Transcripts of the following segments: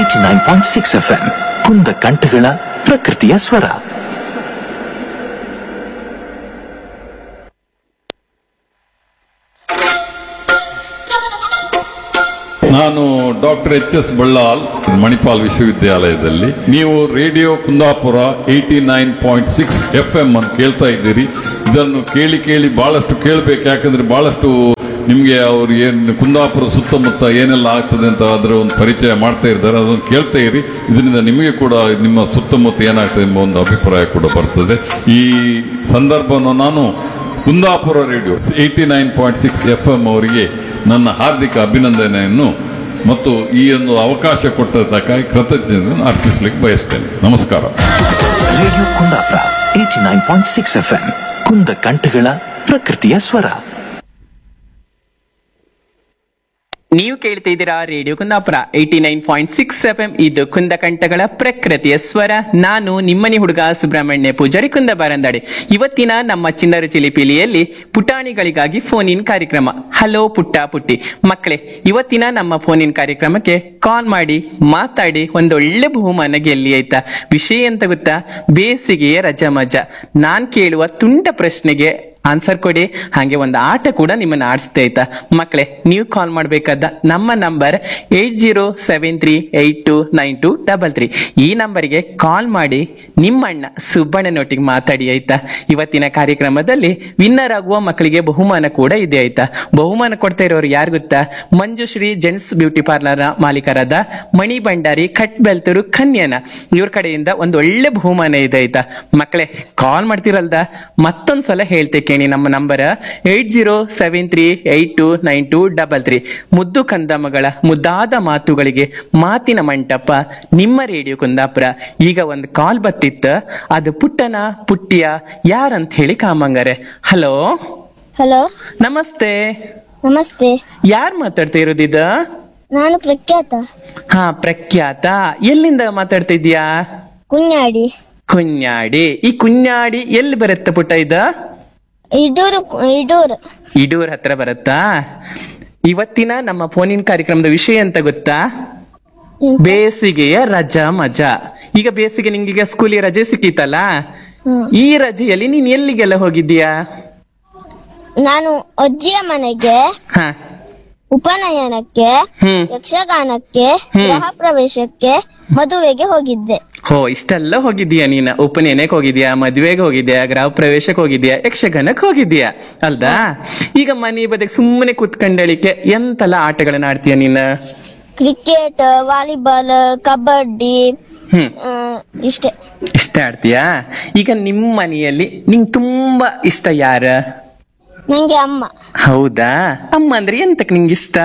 Eighty nine point six F M ಕುಂದ ಕಂಠಗಳ ಪ್ರಕೃತಿಯ ಸ್ವರ ನಾನು doctor H S Ballal Manipal ವಿಶ್ವವಿದ್ಯಾಲಯದಲ್ಲಿ ನೀವು radio Kundapura eighty nine point six F M ಅನ್ನು ಕೇಳ್ತಾ ಇದ್ದೀರಿ ಇದನ್ನು ಕೇಳಿ ಕೇಳಿ ಬಹಳಷ್ಟು ಕೇಳಬೇಕು ಯಾಕಂದ್ರೆ ಬಹಳಷ್ಟು ನಿಮಗೆ ಅವ್ರು ಏನು ಕುಂದಾಪುರ ಸುತ್ತಮುತ್ತ ಏನೆಲ್ಲ ಆಗ್ತದೆ ಅಂತ ಅದರ ಒಂದು ಪರಿಚಯ ಮಾಡ್ತಾ ಇದ್ದಾರೆ ಅದನ್ನು ಕೇಳ್ತಾ ಇರಿ ಇದರಿಂದ ನಿಮಗೆ ಕೂಡ ನಿಮ್ಮ ಸುತ್ತಮುತ್ತ ಏನಾಗ್ತದೆ ಎಂಬ ಒಂದು ಅಭಿಪ್ರಾಯ ಕೂಡ ಬರ್ತದೆ ಈ ಸಂದರ್ಭವನ್ನು ನಾನು Kundapura radio eighty nine point six F M ಅವರಿಗೆ ನನ್ನ ಹಾರ್ದಿಕ ಅಭಿನಂದನೆಯನ್ನು ಮತ್ತು ಈ ಒಂದು ಅವಕಾಶ ಕೊಟ್ಟದ್ದಕ್ಕಾಗಿ ಕೃತಜ್ಞತೆಯನ್ನು ಅರ್ಪಿಸಲಿಕ್ಕೆ ಬಯಸ್ತೇನೆ ನಮಸ್ಕಾರ radio Kundapura eighty nine point six F M ಕುಂದ ಕಂಠಗಳ ಪ್ರಕೃತಿಯ ಸ್ವರ ನೀವು ಕೇಳ್ತಾ ಇದ್ದೀರಾ radio Kundapura eighty nine point six F M ಇದು ಕುಂದಕಂಠಗಳ ಪ್ರಕೃತಿಯ ಸ್ವರ ನಾನು ನಿಮ್ಮನಿ ಹುಡುಗ ಸುಬ್ರಹ್ಮಣ್ಯ ಪೂಜಾರಿ ಕುಂದ ಬಾರಂದಾಡೆ ಇವತ್ತಿನ ನಮ್ಮ ಚಿನ್ನರು ಚಿಲಿಪಿಲಿಯಲ್ಲಿ ಪುಟಾಣಿಗಳಿಗಾಗಿ ಫೋನ್ ಇನ್ ಕಾರ್ಯಕ್ರಮ ಹಲೋ ಪುಟ್ಟ ಪುಟ್ಟಿ ಮಕ್ಕಳೇ ಇವತ್ತಿನ ನಮ್ಮ ಫೋನ್ ಇನ್ ಕಾರ್ಯಕ್ರಮಕ್ಕೆ ಕಾಲ್ ಮಾಡಿ ಮಾತಾಡಿ ಒಂದೊಳ್ಳೆ ಬಹುಮಾನ ಗೆಲ್ಲಿ ಆಯ್ತಾ ವಿಷಯ ಎಂತ ಗೊತ್ತಾ ಬೇಸಿಗೆಯ ರಜಾ ಮಜಾ ನಾನ್ ಕೇಳುವ ತುಂಡ ಪ್ರಶ್ನೆಗೆ ಆನ್ಸರ್ ಕೊಡಿ ಹಾಗೆ ಒಂದು ಆಟ ಕೂಡ ನಿಮ್ಮನ್ನ ಆಡಿಸ್ತಾ ಆಯ್ತಾ ಮಕ್ಕಳೇ ನೀವು ಕಾಲ್ ಮಾಡ್ಬೇಕಾದ ನಮ್ಮ number eight zero seven three eight two nine two double three ಈ ನಂಬರಿಗೆ ಕಾಲ್ ಮಾಡಿ ನಿಮ್ಮಣ್ಣ ಸುಬ್ಬಣ್ಣನೊಟ್ಟಿಗೆ ಮಾತಾಡಿ ಆಯ್ತಾ ಇವತ್ತಿನ ಕಾರ್ಯಕ್ರಮದಲ್ಲಿ ವಿನ್ನರ್ ಆಗುವ ಮಕ್ಕಳಿಗೆ ಬಹುಮಾನ ಕೂಡ ಇದೆ ಆಯ್ತಾ ಬಹುಮಾನ ಕೊಡ್ತಾ ಇರೋರು ಯಾರು ಗೊತ್ತಾ ಮಂಜುಶ್ರೀ ಜೆಂಟ್ಸ್ ಬ್ಯೂಟಿ ಪಾರ್ಲರ್ ಮಾಲೀಕರಾದ ಮಣಿ ಭಂಡಾರಿ ಕಟ್ ಬೆಲ್ತರು ಕನ್ಯನ ಇವ್ರ ಕಡೆಯಿಂದ ಒಂದು ಒಳ್ಳೆ ಬಹುಮಾನ ಇದೆ ಆಯ್ತಾ ಮಕ್ಕಳೇ ಕಾಲ್ ಮಾಡ್ತಿರಲ್ದ ಮತ್ತೊಂದ್ಸಲ ಹೇಳ್ತೆ ಕೇಳಿ ನಮ್ಮ number eight zero seven three eight two nine two double three ಮುದ್ದು ಕಂದಮ್ಮಗಳ ಮುದ್ದಾದ ಮಾತುಗಳಿಗೆ ಮಾತಿನ ಮಂಟಪ ನಿಮ್ಮ ರೇಡಿಯೋ ಕುಂದಾಪುರ ಈಗ ಒಂದು ಕಾಲ್ ಬತ್ತಿತ್ತ ಅದು ಪುಟ್ಟನ ಪುಟ್ಟಿಯ ಯಾರಂತ ಹೇಳಿ ಕಾಮಂಗರೆ ಹಲೋ ಹಲೋ ನಮಸ್ತೆ ನಮಸ್ತೆ ಯಾರ್ ಮಾತಾಡ್ತಾ ಇರೋದಿದ ನಾನು ಪ್ರಖ್ಯಾತ ಹಾ ಪ್ರಖ್ಯಾತ ಎಲ್ಲಿಂದ ಮಾತಾಡ್ತಾ ಇದ್ಯಾ ಕುഞ്ഞാಡಿ ಕುഞ്ഞാಡಿ ಈ ಕುഞ്ഞാಡಿ ಎಲ್ಲಿ ಬರುತ್ತೆ ಪುಟ್ಟ ಇದ ಇಡೂರು ಇಡೂರು ಇಡೂರ್ ಹತ್ರ ಬರುತ್ತಾ ಇವತ್ತಿನ ನಮ್ಮ ಫೋನಿನ ಕಾರ್ಯಕ್ರಮದ ವಿಷಯ ಅಂತ ಗೊತ್ತಾ ಬೇಸಿಗೆಯ ರಜಾ ಮಜಾ ಈಗ ಬೇಸಿಗೆ ನಿಂಗೀಗ ಸ್ಕೂಲಿಗೆ ರಜೆ ಸಿಕ್ಕಿತಲ್ಲ ಹ್ಮ್. ಈ ರಜೆಯಲ್ಲಿ ನೀನ್ ಎಲ್ಲಿಗೆಲ್ಲ ಹೋಗಿದ್ದೀಯಾ ನಾನು ಅಜ್ಜಿಯ ಮನೆಗೆ ಹ ಉಪನಯನಕ್ಕೆ ಹ್ಮ್ ಯಕ್ಷಗಾನಕ್ಕೆ ಹ್ಮ್. ಗೃಹ ಪ್ರವೇಶಕ್ಕೆ ಮದುವೆಗೆ ಹೋಗಿದ್ದೆ ಹೋ ಇಷ್ಟೆಲ್ಲ ಹೋಗಿದ್ದೀಯಾ ನೀನ ಉಪನಯನಕ್ಕೆ ಹೋಗಿದ್ಯಾ ಮದ್ವೆಗೆ ಹೋಗಿದ್ಯಾ ಗೃಹ ಪ್ರವೇಶಕ್ಕೆ ಹೋಗಿದ್ಯಾ ಯಕ್ಷಗಾನಕ್ಕೆ ಹೋಗಿದ್ಯಾ ಅಲ್ದಾ ಈಗ ಮನೆ ಬದಿಗೆ ಸುಮ್ಮನೆ ಕೂತ್ಕೊಂಡಳಿಕೆ ಎಂತೆಲ್ಲ ಆಟಗಳನ್ನ ಆಡ್ತೀಯ ನೀನ ಕ್ರಿಕೆಟ್ ವಾಲಿಬಾಲ್ ಕಬಡ್ಡಿ ಹ್ಮ್ ಆ, ಇಷ್ಟೇ ಇಷ್ಟ ಆಡ್ತೀಯಾ ಈಗ ನಿಮ್ ಮನೆಯಲ್ಲಿ ನಿಂಗ್ ತುಂಬಾ ಇಷ್ಟ ಯಾರ ನಂಗೆ ಅಮ್ಮ ಹೌದಾ ಅಮ್ಮ ಅಂದ್ರೆ ಎಂತಕ್ ನಿಂಗೆ ಇಷ್ಟ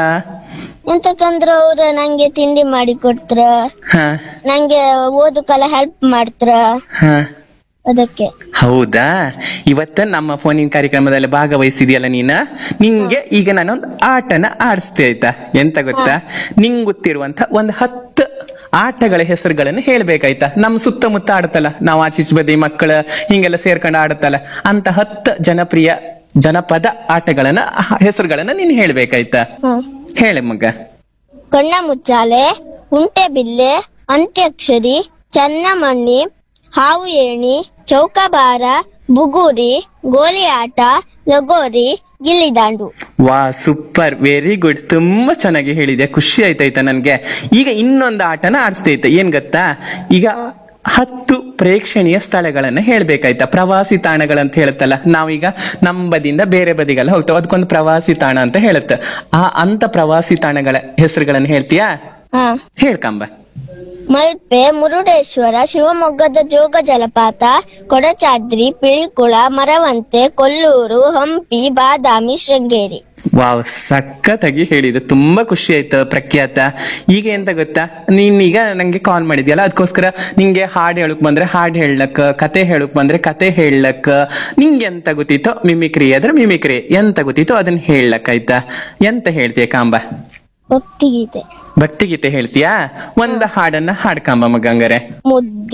ಎಂತಕಂದ್ರ ಅವ್ರ ನಂಗೆ ತಿಂಡಿ ಮಾಡಿ ಕೊಡ್ತಾರ ಹ ನಂಗೆ ಓದಕ್ಕೆಲ್ಲ ಹೆಲ್ಪ್ ಮಾಡ್ತಾರ ಹ ಅದಕ್ಕೆ ಹೌದಾ ಇವತ್ತ ನಮ್ಮ ಫೋನಿನ ಕಾರ್ಯಕ್ರಮದಲ್ಲಿ ಭಾಗವಹಿಸಿದ್ಯಲ್ಲ ನೀನ ನಿಂಗೆ ಈಗ ನಾನೊಂದು ಆಟನ ಆಡಿಸ್ತೆ ಆಯ್ತಾ ಎಂತ ಗೊತ್ತಾ ನಿಂಗ್ ಗೊತ್ತಿರುವಂತ ಒಂದ್ ಹತ್ತು ಆಟಗಳ ಹೆಸರುಗಳನ್ನು ಹೇಳ್ಬೇಕಾಯ್ತಾ ನಮ್ ಸುತ್ತಮುತ್ತ ಆಡುತ್ತಲ್ಲ ನಾವು ಆಚೀಚೆ ಬದಿ ಮಕ್ಕಳ ಹಿಂಗೆಲ್ಲ ಸೇರ್ಕೊಂಡು ಆಡುತ್ತಲ್ಲ ಅಂತ ಹತ್ತು ಜನಪ್ರಿಯ ಜನಪದ ಆಟಗಳನ್ನ ಹೆಸರುಗಳನ್ನ ನೀನ್ ಹೇಳ್ಬೇಕಾಯ್ತಾ ಹ್ಮ್ ಹೇಳೆ ಮಗ ಕಣ್ಣ ಮುಚ್ಚಾಲೆ ಉಂಟೆಬಿಲ್ಲೆ ಅಂತ್ಯಕ್ಷರಿ ಚನ್ನಮಣ್ಣಿ ಹಾವು ಏಣಿ ಚೌಕಾಬಾರ ಬುಗುರಿ ಗೋಲಿ ಆಟ ಲಗೋರಿ ಗಿಲ್ಲಿದಾಂಡು ವಾ ಸೂಪರ್ ವೆರಿ ಗುಡ್ ತುಂಬಾ ಚೆನ್ನಾಗಿ ಹೇಳಿದೆ ಖುಷಿ ಆಯ್ತಾಯ್ತಾ ನನ್ಗೆ ಈಗ ಇನ್ನೊಂದು ಆಟನ ಆಡಿಸ್ತೈತೆ ಏನ್ ಗೊತ್ತಾ ಈಗ ಹತ್ತು ಪ್ರೇಕ್ಷಣೀಯ ಸ್ಥಳಗಳನ್ನ ಹೇಳ್ಬೇಕಾಯ್ತಾ ಪ್ರವಾಸಿ ತಾಣಗಳಂತ ಹೇಳುತ್ತಲ್ಲ ನಾವೀಗ ನಮ್ಮ ಬದಿಯಿಂದ ಬೇರೆ ಬದಿಗೆಲ್ಲ ಹೋಗ್ತಾವ ಅದಕ್ಕೊಂದು ಪ್ರವಾಸಿ ತಾಣ ಅಂತ ಹೇಳುತ್ತೆ ಆ ಅಂತ ಪ್ರವಾಸಿ ತಾಣಗಳ ಹೆಸರುಗಳನ್ನ ಹೇಳ್ತೀಯಾ ಹಾ ಹೇಳ್ಕಂಬ ಮಲ್ಪೆ ಮುರುಡೇಶ್ವರ ಶಿವಮೊಗ್ಗದ ಜೋಗ ಜಲಪಾತ ಕೊಡಚಾದ್ರಿ ಪಿಳಿಕುಳ ಮರವಂತೆ ಕೊಲ್ಲೂರು ಹಂಪಿ ಬಾದಾಮಿ ಶೃಂಗೇರಿ ವಾವ್ ಸಖತ್ತಾಗಿ ಹೇಳಿದೆ ತುಂಬಾ ಖುಷಿ ಆಯ್ತು ಪ್ರಖ್ಯಾತ ಈಗ ಎಂತ ಗೊತ್ತಾ ನೀನೀಗ ನಂಗೆ ಕಾಲ್ ಮಾಡಿದ್ಯಲ್ಲ ಅದಕ್ಕೋಸ್ಕರ ನಿಂಗೆ ಹಾಡ್ ಹೇಳಕ್ ಬಂದ್ರೆ ಹಾಡ್ ಹೇಳಕ್ ಕತೆ ಹೇಳಕ್ ಬಂದ್ರೆ ಕತೆ ಹೇಳಕ್ ನಿಂಗೆ ಎಂತ ಗೊತ್ತಿತ್ತೋ ಮಿಮಿಕ್ರಿ ಆದ್ರೆ ಮಿಮಿಕ್ರಿ ಎಂತ ಗೊತ್ತಿತ್ತೋ ಅದನ್ನ ಹೇಳಕ್ ಆಯ್ತಾ ಎಂತ ಹೇಳ್ತೀಯ ಕಾಂಬ ಭಕ್ತಿಗೀತೆ ಭಕ್ತಿಗೀತೆ ಹೇಳ್ತೀಯಾ ಒಂದ್ ಹಾಡನ್ನ ಹಾಡ್ಕಾಂಬ ಮಗಂಗರೆ ಮುದ್ದ